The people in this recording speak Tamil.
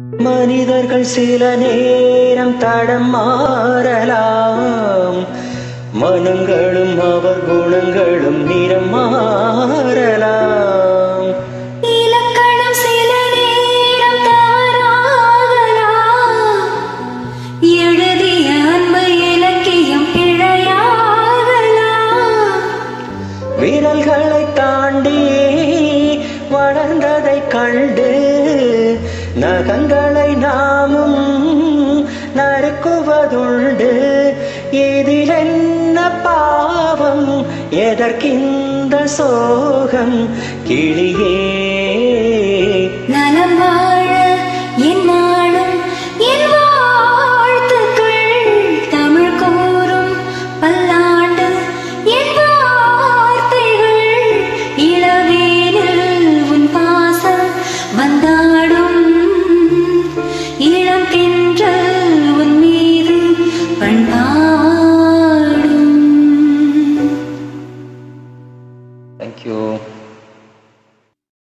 மனிதர்கள் சில நேரம் தடம் மாறலாம் மனங்களும் அவர் குணங்களும் நிறம் மாறலாம் இலக்கணம் சில நேரம் தவறாகலாம் எழுதிய அன்பு இலக்கியம் பிழையாகலாம் விரல்களை தாண்டி வளர்ந்ததை கண்டு நகங்களை நாமும் நறுக்குவதுண்டு இதில் என்ன பாவம் எதற்கிந்த சோகம் கிளியே நலம் வாழ என்னாலும் என் வாழ்த்துக்கள் தமிழ் கூறும் பல்லாண்டு என் வார்த்தைகள் இளவேனில் உன் பாசம் வந்தாடும் இளம் தென்றல் உன் மீது பண்பாடும் தேங்க்யூ